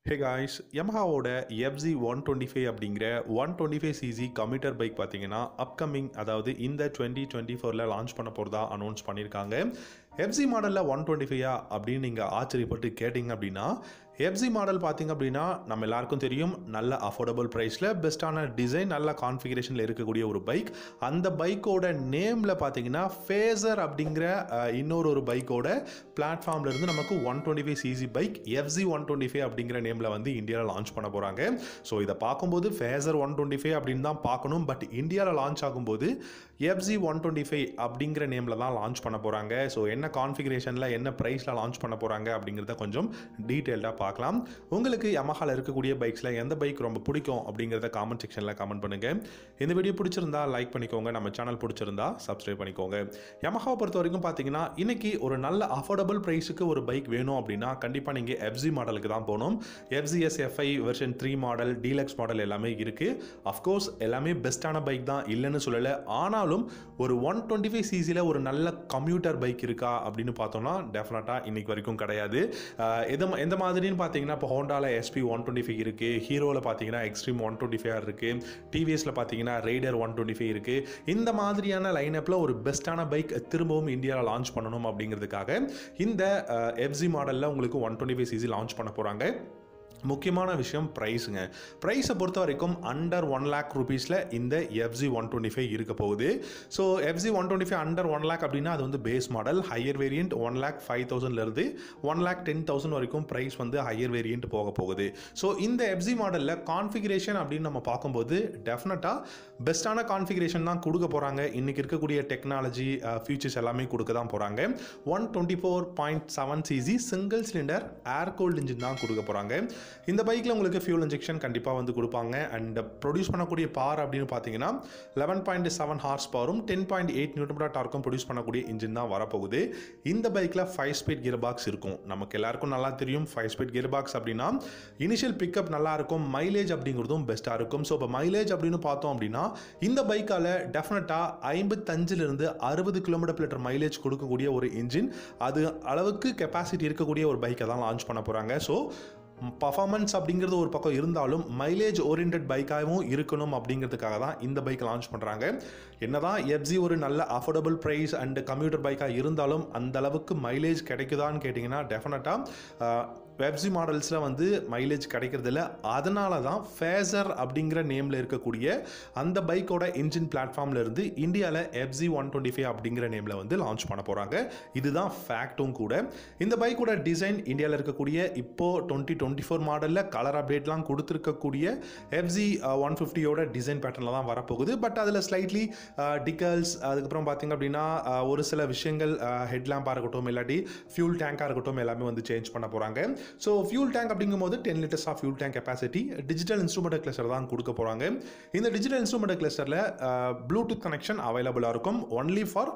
ஹே guys யமஹாவோட FG one twenty five அப்படிங்கிற one twenty five CC commuter bike பார்த்தீங்கன்னா upcoming அதாவது இந்த டுவெண்ட்டி டுவெண்ட்டி ஃபோரில் லான்ச் பண்ண போகிறதா அனௌன்ஸ் பண்ணியிருக்காங்க எஃப்ஜி மாடலில் ஒன் டுவெண்ட்டி ஃபைவா அப்படின்னு நீங்கள் ஆச்சரியப்பட்டு கேட்டிங்க அப்படின்னா எஃப்ஜி மாடல் பார்த்தீங்க அப்படின்னா நம்ம எல்லாருக்கும் தெரியும் நல்ல அஃபோர்டபுள் ப்ரைஸில் பெஸ்ட்டான டிசைன் நல்ல கான்ஃபிகரேஷனில் இருக்கக்கூடிய ஒரு பைக் அந்த பைக்கோட நேமில் பார்த்தீங்கன்னா ஃபேசர் அப்படிங்கிற அஹ், இன்னொரு ஒரு பைக்கோட பிளாட்ஃபார்ம்ல இருந்து நமக்கு one twenty five CC bike FG one twenty five அப்படிங்கிற நேமில் வந்து இந்தியாவில் லான்ச் பண்ண போகிறாங்க ஸோ இதை பார்க்கும்போது ஃபேசர் ஒன் டுவெண்ட்டி ஃபைவ் அப்படின்னு தான் பார்க்கணும் பட் இந்தியாவில் லான்ச் ஆகும்போது எஃப்ஜி ஒன் டுவெண்ட்டி ஃபைவ் அப்படிங்கிற நேமில் தான் லான்ச் பண்ண போகிறாங்க ஸோ என்ன கான்ஃபிகரேஷனில் என்ன ப்ரைஸில் லான்ச் பண்ண போகிறாங்க அப்படிங்கிறத கொஞ்சம் டீட்டெயில்டாக பார்க்கலாம் உங்களுக்கு யமஹாவில் இருக்கக்கூடிய பைக்ஸில் எந்த பைக் ரொம்ப பிடிக்கும் அப்படிங்கிறத காமெண்ட் செக்ஷனில் கமெண்ட் பண்ணுங்கள் இந்த வீடியோ பிடிச்சிருந்தா லைக் பண்ணிக்கோங்க நம்ம சேனல் பிடிச்சிருந்தா சப்ஸ்கிரைப் பண்ணிக்கோங்க யமஹாவை பொறுத்த வரைக்கும் பார்த்தீங்கன்னா இன்னைக்கு ஒரு நல்ல அஃபோர்டபுள் ப்ரைஸுக்கு ஒரு பைக் வேணும் அப்படின்னா கண்டிப்பாக நீங்கள் எஃப்ஜி மாடலுக்கு தான் போகணும் FGS FI version three model deluxe model எல்லாமே இருக்குது அஃப்கோர்ஸ் எல்லாமே பெஸ்ட்டான பைக் தான் இல்லைன்னு சொல்லலை ஆனாலும் ஒரு ஒன் டுவெண்ட்டி ஃபைவ் சிசியில் ஒரு நல்ல கம்யூட்டர் பைக் இருக்கா அப்படின்னு பார்த்தோம்னா டெஃபினட்டாக இன்னைக்கு வரைக்கும் கிடையாது ஆஹ் எது எந்த மாதிரின்னு பார்த்தீங்கன்னா இப்போ ஹோண்டாவில் எஸ்பி ஒன் டுவெண்ட்டி ஃபைவ் இருக்குது ஹீரோவில் பார்த்தீங்கன்னா எக்ஸ்ட்ரீம் ஒன் டுவெண்ட்டி ஃபைவ் இருக்குது டிவிஎஸில் பார்த்தீங்கன்னா ரைடர் ஒன் டுவெண்ட்டி ஃபைவ் இருக்குது இந்த மாதிரியான லைனப்பில் ஒரு பெஸ்ட்டான பைக் திரும்பவும் இந்தியாவில் லான்ச் பண்ணணும் அப்படிங்கிறதுக்காக இந்த எஃப்ஜி மாடலில் உங்களுக்கு one twenty five CC launch பண்ண போகிறாங்க முக்கியமான விஷயம் ப்ரைஸுங்க ப்ரைஸை பொறுத்த வரைக்கும் அண்டர் ஒன் லேக் ருபீஸில் இந்த எஃப்ஜி ஒன் டுவெண்ட்டி ஃபைவ் இருக்க போகுது so FG one twenty five under one lakh அப்படின்னா அது வந்து base model higher variant one lakh five தௌசண்ட்லேருந்து ஒன் லேக் டென் தௌசண்ட் வரைக்கும் ப்ரைஸ் வந்து ஹையர் வேரியன்ட் போக போகுது ஸோ இந்த எஃப்ஜி மாடலில் கான்ஃபிகரேஷன் அப்படின்னு நம்ம பார்க்கும்போது டெஃபினட்டாக பெஸ்ட்டான கான்ஃபிகரேஷன் தான் கொடுக்க போகிறாங்க இன்றைக்கி இருக்கக்கூடிய டெக்னாலஜி ஃபியூச்சர்ஸ் எல்லாமே கொடுக்க தான் போகிறாங்க one twenty four point seven CC single cylinder air cooled engine தான் கொடுக்க போகிறாங்க இந்த பைக்கில் உங்களுக்கு ஃபியூல் இன்ஜெக்ஷன் கண்டிப்பாக வந்து கொடுப்பாங்க அண்ட் ப்ரொடியூஸ் பண்ணக்கூடிய பார் அப்படின்னு பார்த்தீங்கன்னா லெவன் பாயிண்ட் செவன் ஹார்ஸ் பவரும் டென் பாயிண்ட் எயிட் நியூட்டன் டார்க்கும் ப்ரொடியூஸ் பண்ணக்கூடிய இன்ஜின் தான் வரப்போகுது இந்த பைக்கில் ஃபைவ் ஸ்பீட் கியர் பாக்ஸ் இருக்கும் நமக்கு எல்லாருக்கும் நல்லா தெரியும் ஃபைவ் ஸ்பீட் கியர் பாக்ஸ் அப்படின்னா இனிஷியல் பிக்கப் நல்லா இருக்கும் மைலேஜ் அப்படிங்கிறதும் பெஸ்ட்டாக இருக்கும் ஸோ இப்போ மைலேஜ் அப்படின்னு பார்த்தோம் அப்படின்னா இந்த பைக்கால் டெஃபினட்டாக ஐம்பத்தஞ்சிலிருந்து அறுபது கிலோமீட்டர் லிட்டர் மைலேஜ் கொடுக்கக்கூடிய ஒரு இன்ஜின் அது அளவுக்கு கெப்பாசிட்டி இருக்கக்கூடிய ஒரு பைக்கை தான் லான்ச் பண்ண போகிறாங்க ஸோ பர்ஃபார்மன்ஸ் அப்படிங்கிறது ஒரு பக்கம் இருந்தாலும் மைலேஜ் ஓரியன்ட் பைக்காகவும் இருக்கணும் அப்படிங்கிறதுக்காக தான் இந்த பைக் லான்ச் பண்ணுறாங்க என்னதான் எஃப்ஜி ஒரு நல்ல அஃபோர்டபுள் ப்ரைஸ் அண்ட் கம்ப்யூட்டர் பைக்காக இருந்தாலும் அந்த அளவுக்கு மைலேஜ் கிடைக்குதான்னு கேட்டிங்கன்னா டெஃபினட்டாக வெப்ஜி மாடல்ஸில் வந்து மைலேஜ் கிடைக்கிறதில்ல அதனால தான் ஃபேசர் அப்படிங்கிற நேமில் இருக்கக்கூடிய அந்த பைக்கோட இன்ஜின் பிளாட்ஃபார்ம்ல இருந்து இந்தியாவில் எஃப்ஜி ஒன் டுவெண்ட்டி ஃபைவ் அப்படிங்கிற நேமில் வந்து லான்ச் பண்ண போகிறாங்க இதுதான் ஃபேக்ட்டும் கூட இந்த பைக்கோட டிசைன் இந்தியாவில் இருக்கக்கூடிய இப்போ டுவெண்ட்டி டுவெண்ட்டி ஃபோர் மாடலில் கலர் அப்டேட்லாம் கொடுத்துருக்கக்கூடிய எஃப்ஜி ஒன் ஃபிஃப்டியோட டிசைன் பேட்டர்னில் தான் வரப்போகுது பட் அதில் ஸ்லைட்லி டிக்கல்ஸ் அதுக்கப்புறம் பார்த்தீங்க அப்படின்னா அஹ், ஒரு சில விஷயங்கள் ஹெட்லாம்பாக இருக்கட்டும் இல்லாட்டி ஃபியூல் டேங்காக இருக்கட்டும் எல்லாமே வந்து சேஞ்ச் பண்ண போகிறாங்க ஸோ ஃபியூல் டேங்க் அப்படிங்கும்போது ten litres of fuel tank capacity digital instrument cluster தான் கொடுக்க போகிறாங்க இந்த டிஜிட்டல் இன்ஸ்ட்ருமெண்ட் கிளஸ்டரில் ப்ளூடூத் கனெக்ஷன் அவைலபிளாக இருக்கும் only for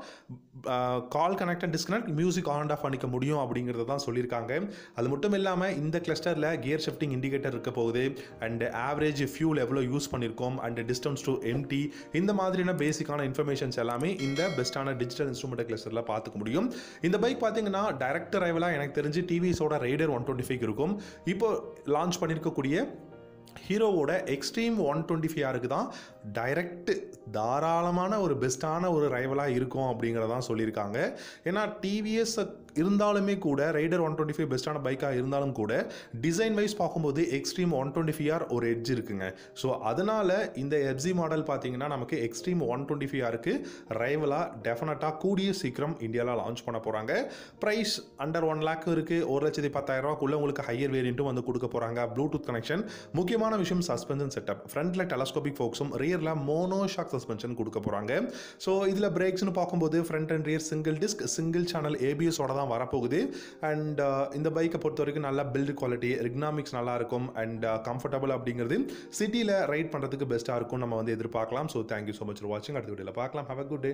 call connect and disconnect music on off பண்ணிக்க முடியும் அப்படிங்கிறத தான் சொல்லியிருக்காங்க அது மட்டும் இல்லாமல் இந்த கிளஸ்டரில் கியர் ஷிஃப்டிங் இண்டிகேட்டர் இருக்க போகுது அண்ட் ஆவரேஜ் ஃபியூல் எவ்வளோ யூஸ் பண்ணியிருக்கோம் அண்ட் டிஸ்டன்ஸ் டு எம்டி இந்த மாதிரியான பேசிக்கான இன்ஃபர்மேஷன்ஸ் எல்லாமே இந்த பெஸ்ட்டான டிஜிட்டல் இன்ஸ்ட்ருமெண்ட் கிளஸ்டரில் பார்த்துக்க முடியும் இந்த பைக் பார்த்தீங்கன்னா டைரக்ட் ரைவலாக எனக்கு தெரிஞ்சு டிவிஸோட ரைடர் ஒன் டுவெண்ட்டி ஃபைவ் இருக்கும் இப்போ லான்ச் பண்ணியிருக்கக்கூடிய ஹீரோவோட எக்ஸ்ட்ரீம் ஒன் டுவெண்ட்டி ஃபைவ் தான் டைரக்ட் தாராளமான ஒரு பெஸ்ட்டான ஒரு ரைவலாக இருக்கும் அப்படிங்கிறதான் சொல்லியிருக்காங்க ஏன்னா டிவிஎஸ் இருந்தாலுமே கூட ரைடர் ஒன் டுவெண்ட்டி ஃபைவ் பெஸ்ட்டான பைக்காக இருந்தாலும் கூட டிசைன் வைஸ் பார்க்கும்போது xtreme one twenty five R ஒரு எட்ஜ் இருக்குங்க ஸோ அதனால் இந்த எஃப்ஜி மாடல் பார்த்தீங்கன்னா நமக்கு எக்ஸ்ட்ரீம் ஒன் டுவெண்ட்டி ஃபைவ் ஆருக்கு ரைவலாக டெஃபினட்டாக கூடிய சீக்கிரம் இந்தியாவில் லான்ச் பண்ண போகிறாங்க ப்ரைஸ் அண்டர் ஒன் லேக் இருக்குது ஒரு லட்சத்தி பத்தாயிரம் ரூபாக்குள்ள உங்களுக்கு ஹையர் வேரியண்ட்டும் வந்து கொடுக்க போகிறாங்க ப்ளூடூத் கனெக்ஷன் முக்கியமான விஷயம் சஸ்பென்ஷன் செட்டப் ஃப்ரண்ட்டில் டெலஸ்கோபிக் ஃபோக்ஸும் ரியரில் மோனோ ஷாக் சஸ்பென்ஷன் கொடுக்க போகிறாங்க ஸோ இதில் பிரேக்ஸ்னு பார்க்கும்போது front and rear single disc single channel ஏபிஎஸோட தான் வரப்போகுது அண்ட் இந்த பைக்கை பொறுத்த வரைக்கும் நல்லா பில்டு குவாலிட்டி எக்னாமிக்ஸ் நல்லா இருக்கும் அண்ட் கம்ஃபர்டபுள் அப்படிங்கிறது சிட்டியில் ரைட் பண்ணுறதுக்கு பெஸ்ட்டாக இருக்கும் நம்ம வந்து எதிர்பார்க்கலாம் so thank you so much for வாட்சிங் அடுத்த வீடியோவில் பார்க்கலாம் ஹேவ் அ குட் டே